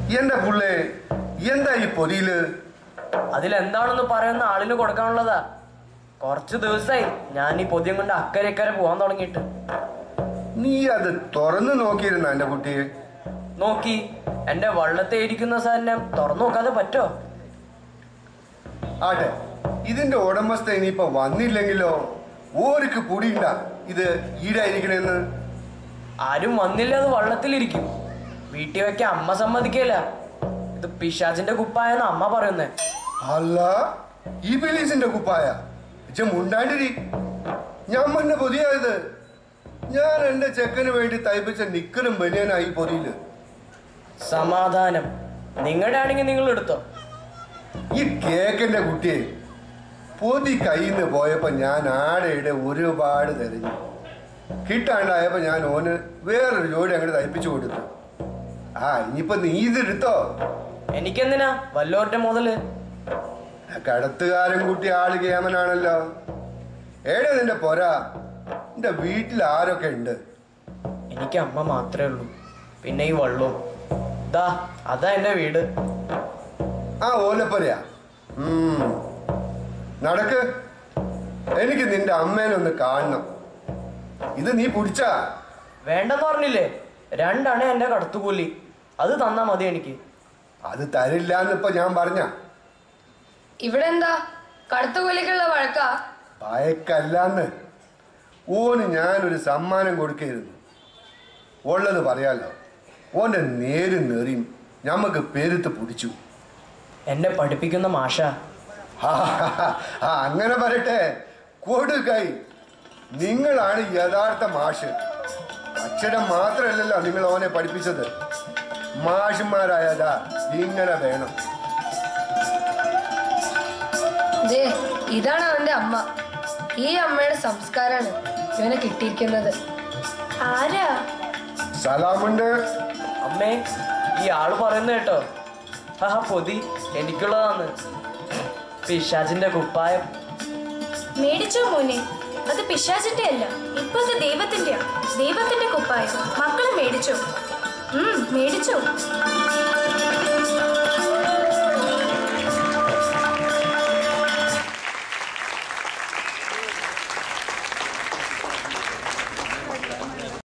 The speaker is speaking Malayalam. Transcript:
എന്റെ പുള്ളേ എന്താ ഈ പൊതിയില് അതിലെന്താണെന്ന് പറയുന്ന ആളിന് കൊടുക്കാനുള്ളതാ കുറച്ച് ദിവസമായി ഞാൻ ഈ പൊതിയും കൊണ്ട് അക്കരെ ഇക്കരെ പോകാൻ തുടങ്ങിയിട്ട് നീ അത് തുറന്നു നോക്കിയിരുന്ന എന്റെ കുട്ടിയെ നോക്കി എന്റെ വള്ളത്തെ ഇരിക്കുന്ന സാധനം തുറന്നു നോക്കാതെ പറ്റോ ആട്ടെ ഇതിന്റെ ഉടമസ്ഥ ഇനിയിപ്പോ വന്നില്ലെങ്കിലോ ഓർക്ക് പൊടിയുണ്ട ഇത് ഈടായിരിക്കണെന്ന് ആരും വന്നില്ല അത് വള്ളത്തിലിരിക്കും വീട്ടിൽ വെക്കാൻ അമ്മ സമ്മതിക്കില്ല ഇത് പിശാചിന്റെ കുപ്പായെന്ന് അമ്മ പറയുന്നേ അല്ല ഈ ബിലീസിന്റെ കുപ്പായ ഇച്ച മുണ്ടാണ്ടിരി ഞാൻ മന്നെ പൊതിയായത് ഞാൻ എന്റെ ചെക്കന് വേണ്ടി തയ്പ്പിച്ച നിക്കലും ബനിയനായി പൊതിയില് സമാധാനം നിങ്ങളുടെ ആണെങ്കിൽ നിങ്ങൾ എടുത്തോ ഈ കേക്കിന്റെ കുട്ടിയെ പൊതി കയ്യിൽ നിന്ന് പോയപ്പോ ഞാൻ ആടെയുടെ ഒരുപാട് തെരഞ്ഞു കിട്ടാണ്ടായപ്പോ ഞാൻ ഓന് വേറൊരു ജോഡി അങ്ങോട്ട് തയ്പ്പിച്ചു കൊടുത്തു ആ ഇനിയിപ്പോ നീ ഇതെടുത്തോ എനിക്കെന്തിനാ വല്ലോരുടെ മുതല് കടത്തുകാരൻ കുട്ടി ആള് കേമനാണല്ലോ ഏടെ നിന്റെ പൊര നിന്റെ വീട്ടിൽ ആരൊക്കെ ഉണ്ട് എനിക്ക് അമ്മ മാത്രമേ ഉള്ളൂ പിന്നെ ഈ വള്ളവും ദാ അതാ എന്റെ വീട് ആ ഓലപ്പൊരയാ ഉം. നടക്ക് എനിക്ക് നിന്റെ അമ്മേനെ ഒന്ന് കാണണം ഇത് നീ പിടിച്ചാ വേണ്ടെന്ന് പറഞ്ഞില്ലേ രണ്ടണ എന്റെ കടത്തുകൂലി അത് തന്നാ മതി എനിക്ക് അത് തരില്ല എന്നിപ്പോ ഞാൻ പറഞ്ഞ ഇവിടെ എന്താ കടുത്തുകൂലിക്കുള്ള വഴക്കാ ഭയക്കല്ലാന്ന് ഓന് ഞാനൊരു സമ്മാനം കൊടുക്കരുത് ഉള്ളത് പറയാലോ ഓന്റെ നേരും നെറിയും ഞമ്മക്ക് പെരുത്ത് പിടിച്ചു എന്നെ പഠിപ്പിക്കുന്ന മാഷ ആ, ആ, അങ്ങനെ പറയട്ടെ കൊടുകൈ നിങ്ങളാണ് യഥാർത്ഥ മാഷ് അക്ഷരം മാത്രമല്ലല്ലോ നിങ്ങൾ ഓനെ പഠിപ്പിച്ചത് മാഷന്മാരായതാ ഇങ്ങനെ വേണം ദേ ഇതാണ് അവന്റെ അമ്മ ഈ അമ്മയുടെ സംസ്കാരാണ് ഇവനെ കിട്ടിയിരിക്കുന്നത് ആരാ സലാമുണ്ട് അമ്മേ ഈ ആള് പറയുന്ന കേട്ടോ ആ പൊതി എനിക്കുള്ളതാന്ന് പിശാചിന്റെ കുപ്പായം മേടിച്ചോ മോനെ അത് പിശാചിന്റെ അല്ല ഇപ്പൊ അത് ദൈവത്തിന്റെയാ ദൈവത്തിന്റെ കുപ്പായം മക്കളെ മേടിച്ചോ ഉം മേടിച്ചോ